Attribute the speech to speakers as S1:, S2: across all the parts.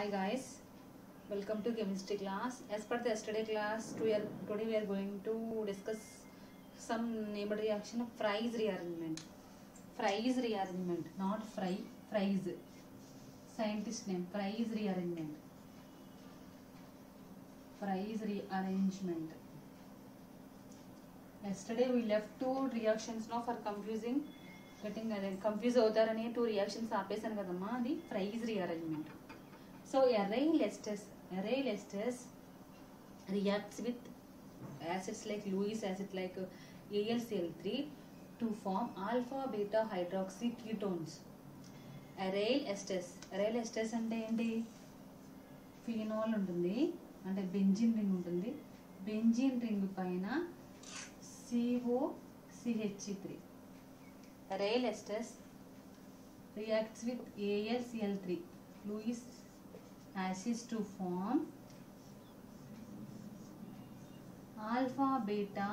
S1: Hi guys, welcome to chemistry class. As per the yesterday class, today today we are going to discuss some neighbor reaction of Fry's rearrangement. Fry's rearrangement, not fry, Fry's. Scientist name, Fry's rearrangement. Fry's rearrangement. Yesterday we left two reactions now for confusing getting అదే confuse అవుతారని two reactions ఆపేసాను కదమ్మా అది Fries rearrangement so aryl esters aryl esters reacts with acids like Lewis acid like AlCl three to form alpha beta hydroxy ketones aryl esters aryl esters అంటే ఏంటి phenol ఉంటుంది అంటే benzene ring ఉంటుంది benzene ring పైన CO CH three Rail esters reacts with AlCl3 Lewis acids to form alpha beta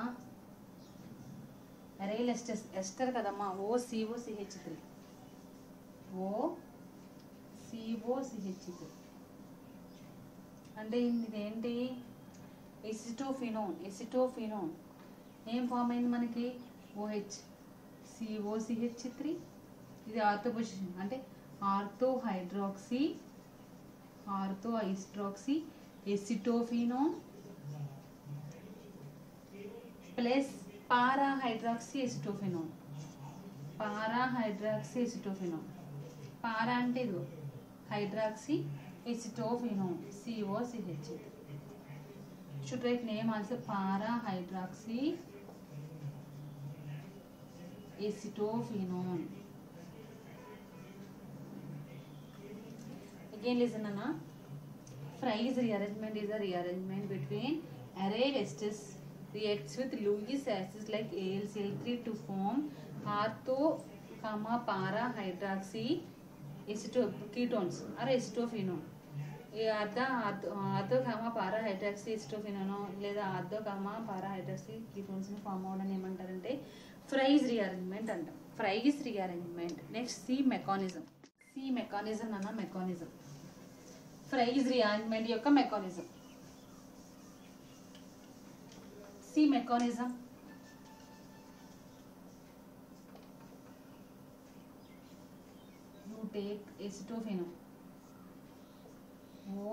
S1: rail esters ester కదమ్మా O CO CH three O CO CH three అంటే ఇదేంటి acetophenone acetophenone ఏం form అయింది మనకి OH COCH three ఇది ortho position అంటే ortho hydroxy ortho hydroxy acetophenone plus para hydroxy acetophenone para hydroxy acetophenone para అంటే ఇది hydroxy acetophenone COCH should write name also para hydroxy acetophenone. Again listen Anna. Fry's rearrangement is a rearrangement between array esters reacts with Lewis acids like AlCl3 to form ortho, comma, para hydroxy aceto ketones or acetophenone. ఈ అర్ధ అర్ధో comma para hydroxy acetophenone లేదా ortho comma para hydroxy కీటోన్స్ని form అవ్వడం ఏమంటారంటే Fries rearrangement అంటాం Fries rearrangement next see mechanism see mechanism అన్న mechanism Fries rearrangement యొక్క mechanism see mechanism you take acetophenone O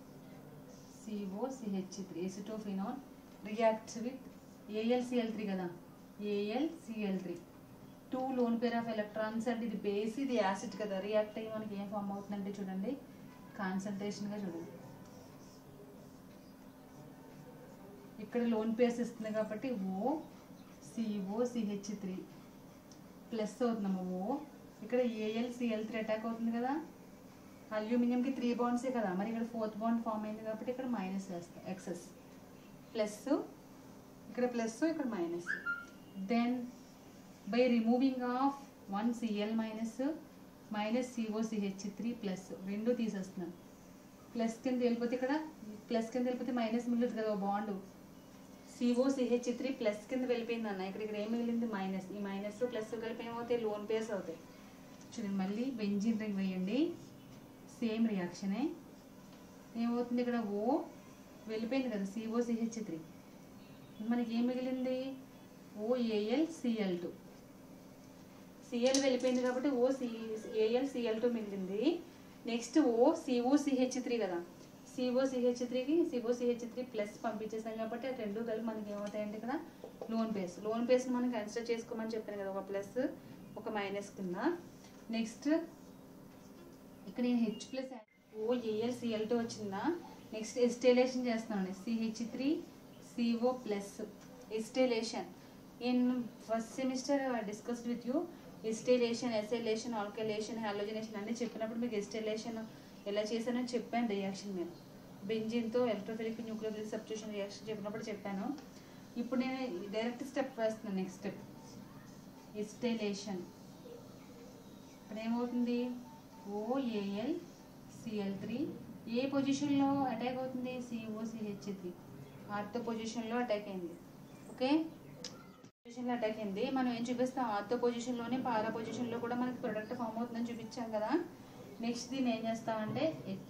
S1: COCH3 acetophenone reacts with AlCl3 కదా AlCl3 two lone pair of electrons అంటే ఇది base ఇది acid కదా react అయ్యి మనకి ఏం ఫామ్ అవుతుందంటే చూడండి కాన్సన్ట్రేషన్గా చూడండి ఇక్కడ లోన్ పేర్స్ ఇస్తుంది కాబట్టి O CO CH three plus అవుతుందమ్మా ఓ ఇక్కడ ఏఎల్ సిఎల్ త్రీ అటాక్ అవుతుంది కదా అల్యూమినియంకి త్రీ బాండ్సే కదా మరి ఇక్కడ ఫోర్త్ బాండ్ ఫామ్ అయింది కాబట్టి ఇక్కడ మైనస్ వేస్తాం ఎక్సెస్ ప్లస్ ఇక్కడ ప్లస్ ఇక్కడ minus then by removing of one Cl minus minus COCH three plus రెండు తీసేస్తున్నాను ప్లస్ కింద వెళ్ళిపోతే ఇక్కడ ప్లస్ కింద వెళ్ళిపోతే మైనస్ మిగులుతుంది కదా బాండ్ సిఓసిహెచ్ త్రీ ప్లస్ కింద వెళ్ళిపోయింది అన్న ఇక్కడ ఇక్కడ ఏం మిగిలింది మైనస్ ఈ మైనస్ ప్లస్ కలిపి ఏమవుతాయి లోన్ పేర్స్ అవుతాయి చూడండి మళ్ళీ బెంజిన్ రింగ్ వేయండి సేమ్ రియాక్షనే ఏమవుతుంది ఇక్కడ ఓ వెళ్ళిపోయింది కదా సిఓసిహెచ్ త్రీ మనకి ఏం మిగిలింది ఓఏఎల్ సిఎల్ టూ సిఎల్ వెళ్ళిపోయింది కాబట్టి O C Al Cl two మిగిలింది నెక్స్ట్ ఓ సిఓసిహెచ్ త్రీ కదా సిఓసిహెచ్ త్రీకి సిఓసిహెచ్ త్రీ ప్లస్ పంపించేసాం కాబట్టి అది రెండు కలిపి మనకి ఏమవుతాయంటే ఇక్కడ లోన్ పేస్ లోన్ పేస్ని మనం కన్సిడర్ చేసుకోమని చెప్పాను కదా ఒక ప్లస్ ఒక మైనస్ కింద నెక్స్ట్ ఇక్కడ నేను H plus O Al Cl two వచ్చిందా నెక్స్ట్ ఎస్టేలేషన్ చేస్తున్నాను CH three CO plus acetylation in first semester discussed with you acetylation acylation alkylation halogenation అన్నీ చెప్పినప్పుడు మీకు ఎస్టేలేషన్ ఎలా చేశానో చెప్పాను రియాక్షన్ మీద బెంజిన్తో ఎలక్ట్రోఫిలిక్ న్యూక్లియోఫిలిక్ సబ్స్టిట్యూషన్ రియాక్షన్ చెప్పినప్పుడు చెప్పాను ఇప్పుడు నేను డైరెక్ట్ స్టెప్ వేస్తున్నాను నెక్స్ట్ స్టెప్ ఎస్టేలేషన్ ఇప్పుడు ఏమవుతుంది ఓఏఎల్ సిఎల్ త్రీ ఏ పొజిషన్లో అటాక్ అవుతుంది సిఓసిహెచ్ త్రీ ఆర్థో పొజిషన్లో అటాక్ అయింది ఓకే పొజిషన్లో అటాక్ అయింది మనం ఏం చూపిస్తాం ఆర్థో పొజిషన్లోనే పారా పొజిషన్లో కూడా మనకి ప్రొడక్ట్ ఫామ్ అవుతుందని చూపించాం కదా నెక్స్ట్ దీన్ని ఏం చేస్తామంటే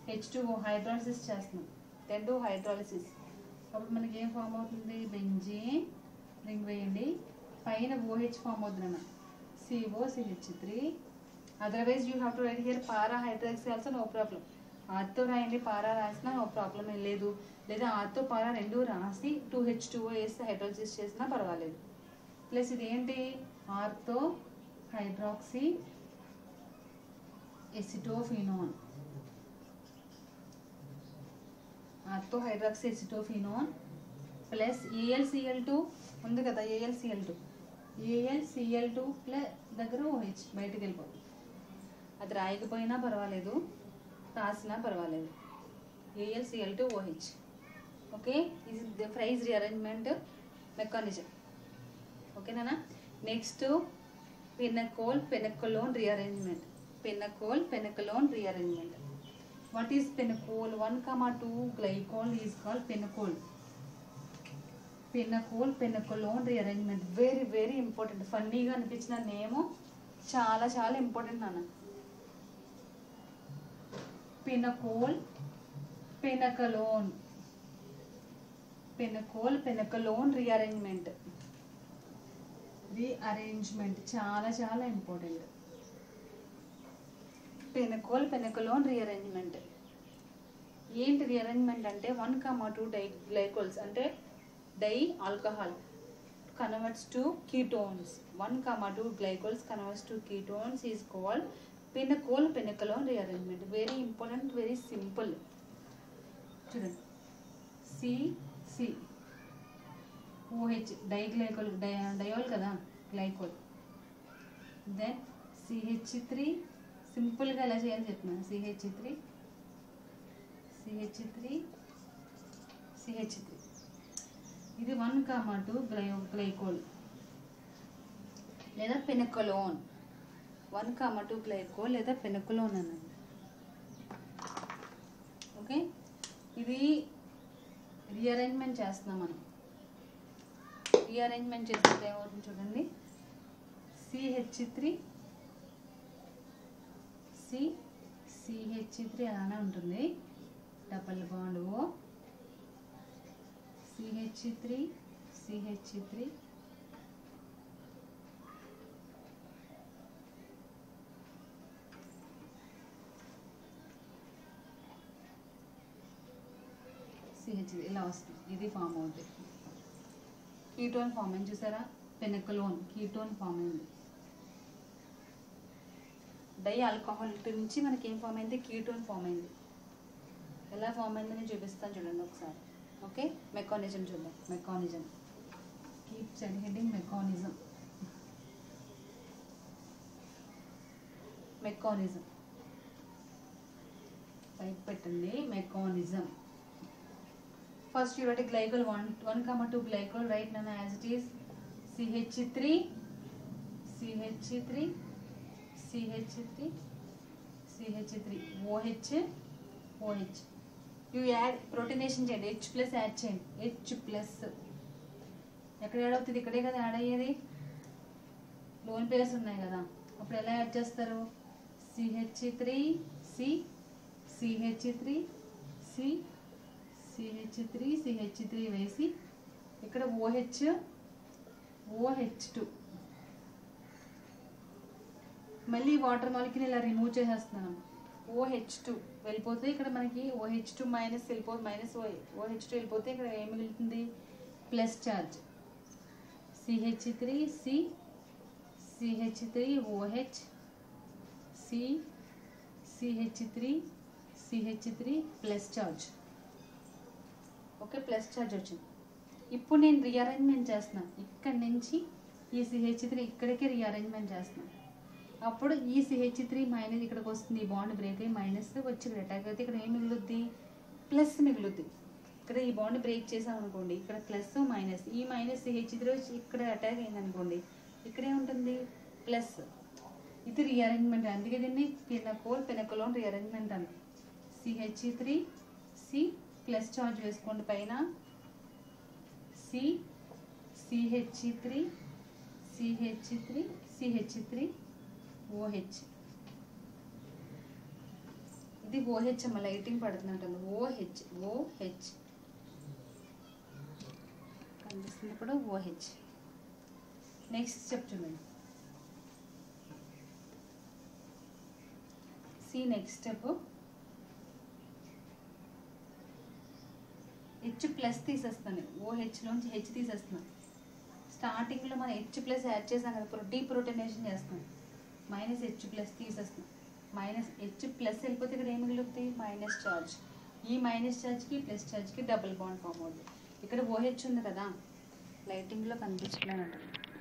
S1: హెచ్ టూ హైడ్రాలసిస్ చేస్తున్నాం రెండు హైడ్రాలసిస్ అప్పుడు మనకి ఏం ఫామ్ అవుతుంది బెంజీన్ రింగ్ వేయండి పైన ఓహెచ్ ఫామ్ అవుతుంది CO CH three otherwise you have to write here para hydroxy also no problem ortho రాయండి పారా రాసినా నో ప్రాబ్లం ఏం లేదు లేదా ఆర్తో పారా రెండు రాసి టూ హెచ్ టూ వేసి హైడ్రాలసిస్ చేసినా పర్వాలేదు ప్లస్ ఇది ఏంటి ortho hydroxy acetophenone ortho hydroxy acetophenone plus AlCl two ఉంది కదా AlCl two AlCl two plus దగ్గర ఓహెచ్ బయటకు వెళ్ళిపోతుంది అది రాయకపోయినా పర్వాలేదు రాసినా పర్వాలేదు ఏఎల్సిఎల్ టు ఓహెచ్ ఓకే ఇది ద ప్రైజ్ రీఅరేంజ్మెంట్ మెకానిజం ఓకేనా next pinacol pinacolone rearrangement pinacol pinacolone rearrangement what is pinacol one comma two glycol is called pinacol pinacol pinacolone rearrangement very very important ఫన్నీగా అనిపించిన name చాలా చాలా important నాన్న pinacol pinacolone pinacol pinacolone rearrangement rearrangement చాలా చాలా important pinacol pinacolone rearrangement ఏంటి rearrangement అంటే one comma two di glycols అంటే di alcohol converts to ketones one comma two glycols converts to ketones is called pinacol pinacolone rearrangement very important very simple చూడండి C C OH diglycol di diol కదా glycol then CH three సింపుల్గా ఎలా చేయాలి చెప్తున్నాను CH three CH three CH three ఇది one comma two గ్లయో glycol లేదా pinacolone one comma two glycol లేదా పెనకలోన్ అన్నది ఓకే ఇది రీఅరేంజ్మెంట్ చేస్తున్నాం మనం రీఅరేంజ్మెంట్ చేస్తే ఏమవుతుంది చూడండి CH three C CH three అలానే ఉంటుంది double bond O CH three CH three CH ఇలా వస్తుంది ఇది ఫామ్ అవుతుంది కీటోన్ ఫామ్ అయింది చూసారా పెనకలోన్ కీటోన్ ఫామ్ అయింది డై ఆల్కహాల్ నుంచి మనకి ఏం ఫామ్ అయింది కీటోన్ ఫామ్ అయింది ఎలా ఫామ్ అయిందని చూపిస్తాను చూడండి ఒకసారి ఓకే మెకానిజం చూద్దాం mechanism keep study heading mechanism mechanism పైకి పెట్టండి mechanism first unit glycol one one comma two glycol right నన్ను as it is CH three CH three CH three CH three OH OH you add protonation చేయండి H plus add చేయండి H plus ఎక్కడ add అవుతుంది ఇక్కడే కదా add అయ్యేది loan pairs ఉన్నాయి కదా అప్పుడు ఎలా యాడ్ చేస్తారు CH three C CH three C CH three CH three వేసి ఇక్కడ ఓహెచ్ ఓహెచ్ టూ మళ్ళీ వాటర్ మాలిక్యూల్ ఇలా రిమూవ్ చేసేస్తున్నాను ఓహెచ్ టూ వెళ్ళిపోతే ఇక్కడ మనకి ఓహెచ్ టూ మైనస్ వెళ్ళిపో మైనస్ ఓహెచ్ టూ వెళ్ళిపోతే ఇక్కడ ఏం మిగులుతుంది plus charge CH three C CH three OH C CH three CH three plus charge okay plus charge వచ్చింది ఇప్పుడు నేను రీఅరేంజ్మెంట్ చేస్తున్నాను ఇక్కడి నుంచి ఈ సిహెచ్ త్రీ ఇక్కడికి రీఅరేంజ్మెంట్ చేస్తున్నాను అప్పుడు ఈ సిహెచ్ త్రీ మైనస్ ఇక్కడికి వస్తుంది ఈ బాండ్ బ్రేక్ అయ్యి మైనస్ వచ్చి ఇక్కడ అటాక్ అయితే ఇక్కడ ఏం మిగులుద్ది ప్లస్ మిగులుద్ది ఇక్కడ ఈ బాండ్ బ్రేక్ చేసాం అనుకోండి ఇక్కడ ప్లస్ మైనస్ ఈ మైనస్ సిహెచ్ త్రీ వచ్చి ఇక్కడ అటాక్ అయింది అనుకోండి ఇక్కడే ఉంటుంది ప్లస్ ఇది రీఅరేంజ్మెంట్ అందుకే దీన్ని పినకోల్ పినకోలోన్ రీఅరేంజ్మెంట్ అని CH three C plus charge వేసుకోండి పైన C CH three CH three CH three OH ఇది ఓహెచ్ అమ్మ లైటింగ్ పడుతున్నట్టుంది ఓహెచ్ ఓహెచ్ కనిపిస్తుంది ఇప్పుడు ఓహెచ్ నెక్స్ట్ స్టెప్ చూడండి C next step H plus తీసేస్తాను ఓహెచ్లోంచి హెచ్ తీసేస్తున్నాను స్టార్టింగ్లో మనం హెచ్ ప్లస్ యాడ్ చేసాం కదా ఇప్పుడు డీప్రోటనేషన్ చేస్తున్నాం మైనస్ హెచ్ ప్లస్ తీసేస్తున్నాం మైనస్ హెచ్ ప్లస్ వెళ్ళిపోతే ఇక్కడ ఏమి మిగులుతుంది మైనస్ ఛార్జ్ ఈ మైనస్ ఛార్జ్కి ప్లస్ ఛార్జ్కి డబుల్ బాండ్ ఫామ్ అవుతుంది ఇక్కడ ఓహెచ్ ఉంది కదా లైటింగ్లో కనిపించట్లేనండి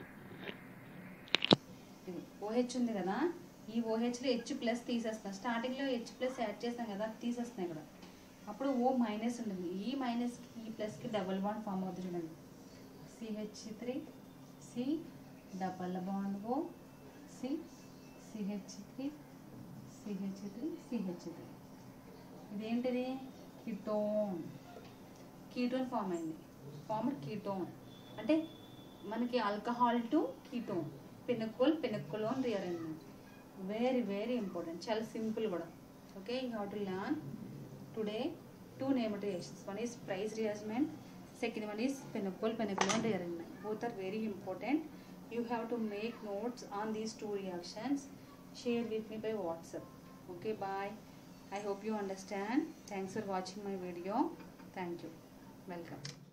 S1: ఇది ఓహెచ్ ఉంది కదా ఈ ఓహెచ్లో హెచ్ ప్లస్ తీసేస్తాం స్టార్టింగ్లో హెచ్ ప్లస్ యాడ్ చేస్తాం కదా అది తీసేస్తాం ఇక్కడ అప్పుడు ఓ మైనస్ ఉంటుంది ఈ మైనస్కి ఈ ప్లస్కి డబుల్ బాండ్ ఫామ్ అవుతుంది చూడండి CH three C double bond O C CH three CH three CH three ఇదేంటిది కిటోన్ కీటోన్ ఫామ్ అయింది ఫామ్ కీటోన్ అంటే మనకి alcohol to ketone pinacol pinacolone rearrangement very very important చాలా సింపుల్ కూడా okay you have to learn today two named reactions one is Fries rearrangement second one is pinnacle pinnacle rearrangement both are very important you have to make notes on these two reactions share with me by whatsapp okay bye i hope you understand thanks for watching my video thank you welcome